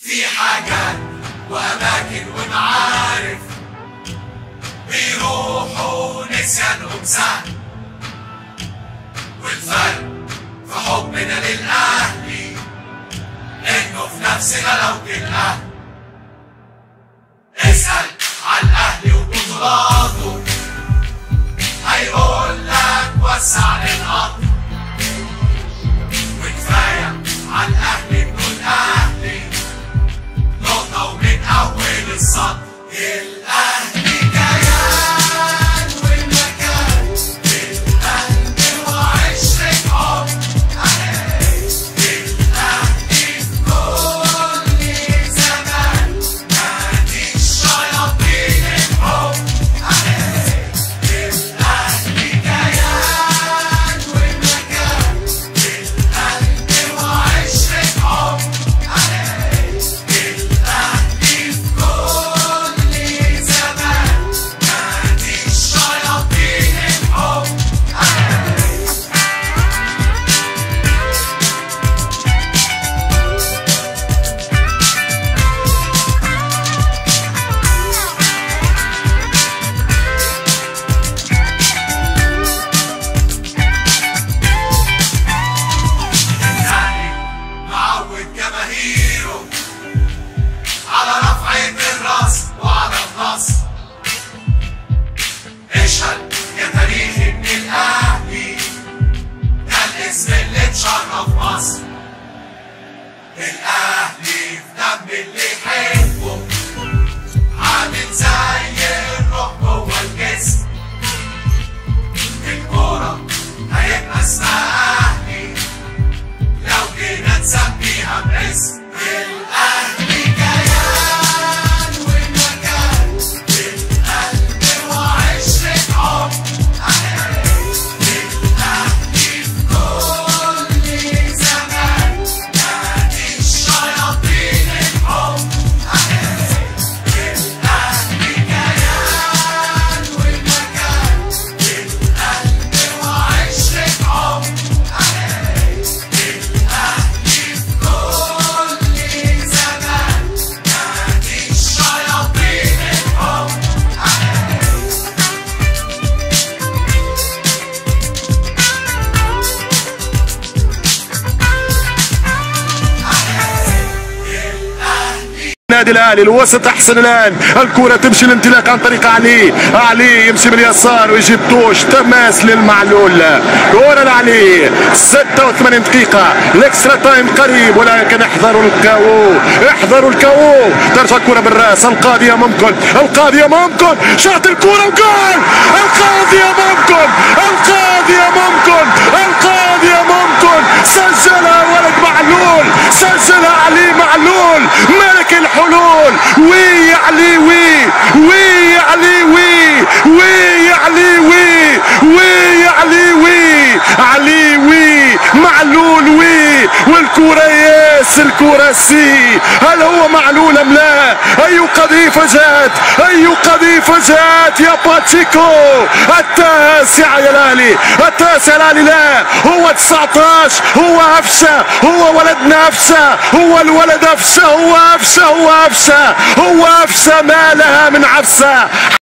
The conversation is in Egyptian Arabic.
في حاجات وأماكن ومعارف بيروحوا نسيانهم سهل والفرق في حبنا للأهلي إنه في نفس غلاوة الأهل اسأل على الأهلي وبطولاته هيقول لك وسع للقطر وكفاية على الأهلي بنقول أهلي نقطة ومن أول السطر الأهلي كيان والمكان القلب وعشرة عمر الأهلي في كل زمان نادي الشياطين الحب الأهلي كيان والمكان القلب وعشرة عمر الأهلي في كل زمان نادي الشياطين الحب الأهلي معود جماهيره على رفعة الراس وعلى النصر اشهد يا تاريخ ان الاهلي ده الاسم اللي اتشرف مصر الاهلي في دم اللي يحبه عامل زي الروح جوه الجسم الكورة هيبقى اسمها اهلي لو جينا نسميها باسم الأهلي كيان والمكان القلب وعشرة عمر الأهلي في كل زمان نادي الشياطين الحب الأهلي كيان والمكان القلب وعشرة عمر الأهلي في كل زمان نادي الشياطين الحب النادي الاهلي الوسط احسن الان الكره تمشي الانطلاق عن طريق علي علي يمشي من اليسار ويجيب توش تماس للمعلول كره لعلي 86 دقيقه الاكسترا تايم قريب ولكن احذروا الكاو احذروا الكاو ترجع الكره بالراس القاضيه ممكن القاضيه ممكن شاط الكره وجول القاضيه ممكن القاضيه ممكن القاضيه ممكن سجلها ولد معلول سجلها علي معلول ملك الحلول وي يا علي وي وي يا علي وي وي يا علي وي وي يا علي وي علي وي معلول وي والكرة ياس الكرة سي هل هو معلول ام لا اي قذيفة جات اي قذيفة جات يا باتشيكو التاسع يا لالي التاسع يا لالي لا هو 19 هو افشة هو ولدنا افشة هو الولد افشة هو افشة هو افشة هو افشة ما لها من عفسة